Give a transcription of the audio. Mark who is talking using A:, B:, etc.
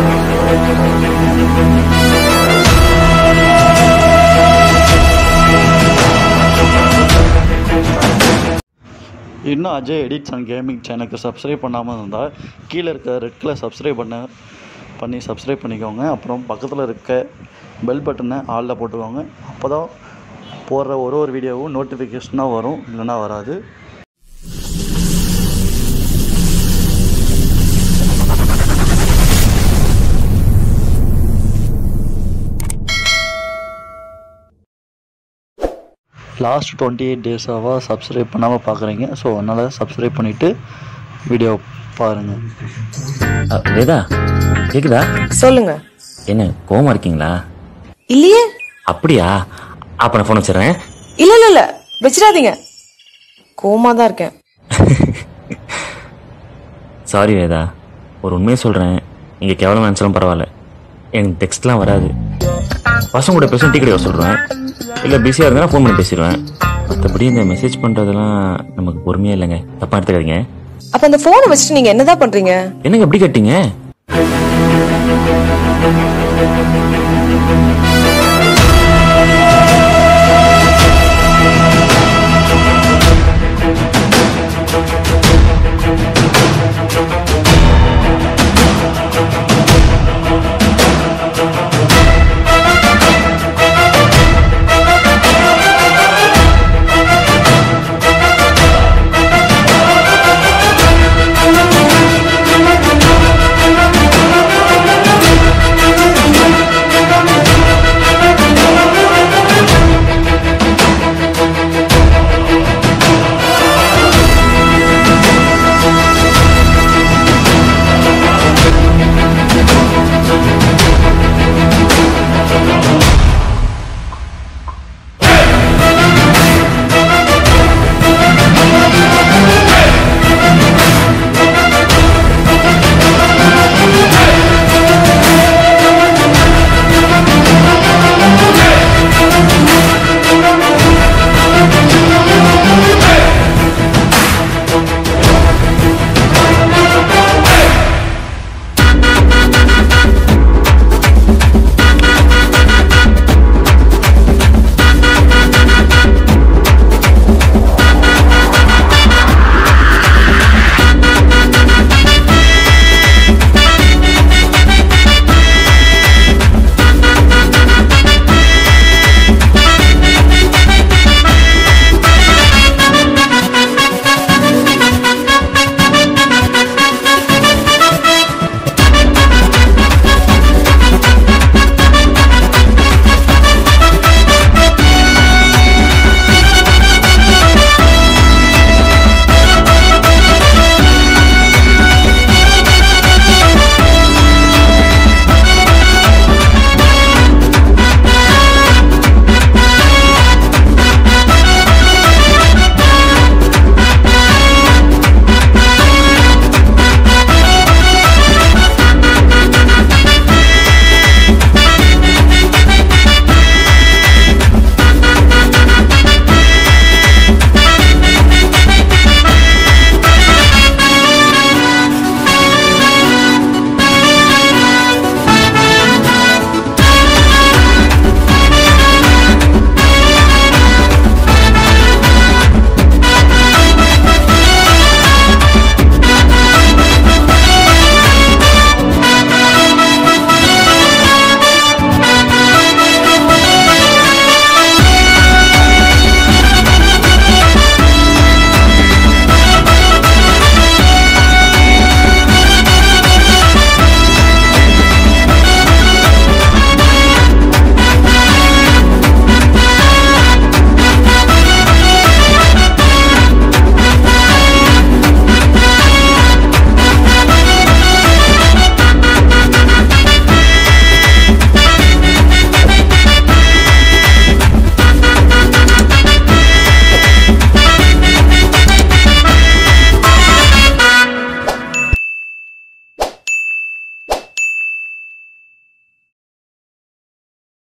A: இன்னும் Ajay edits and gaming சேனலுக்கு subscribe பண்ணாமல் இருந்தால் கீழே இருக்க ரெட் கலர் சப்ஸ்கிரைப் பண்ண பண்ணி சப்ஸ்கிரைப் பண்ணிக்கோங்க அப்புறம் பக்கத்தில் இருக்க பெல் பட்டனை ஆளில் போட்டுக்கோங்க அப்போ தான் போடுற ஒரு ஒரு வீடியோவும் நோட்டிஃபிகேஷனாக வரும் இல்லைன்னா வராது லாஸ்ட் டுவெண்ட்டி எயிட் டேஸாக சப்ஸ்கிரைப் பண்ணாமல் பார்க்குறீங்க ஸோ அதனால் சப்ஸ்கிரைப் பண்ணிவிட்டு வீடியோ பாருங்கள்
B: அ, வேதா கேக்குதா
C: சொல்லுங்க
B: என்ன கோவமா இருக்கீங்களா
C: இல்லையே
B: அப்படியா அப்ப நான் போன் வச்சிடறேன்
C: இல்ல இல்ல இல்ல வச்சிடாதீங்க கோமா தான் இருக்கேன்
B: சாரி வேதா ஒரு உண்மையை சொல்றேன் நீங்க கேவலம் நினைச்சாலும் பரவாயில்ல எனக்கு டெக்ஸ்ட்லாம் வராது பசங்க கூட பேச டீ கடை சொல்றேன் இல்ல பிஸியா இருந்தா ஃபோன் பண்ணி பேசிடுவேன் மற்றபடி இந்த மெசேஜ் பண்றதெல்லாம் நமக்கு பொறுமையா இல்லைங்க தப்பா எடுத்துக்காதீங்க
C: அப்ப அந்த போனை வச்சுட்டு நீங்க என்னதான் பண்றீங்க
B: என்னங்க எப்படி கேட்டீங்க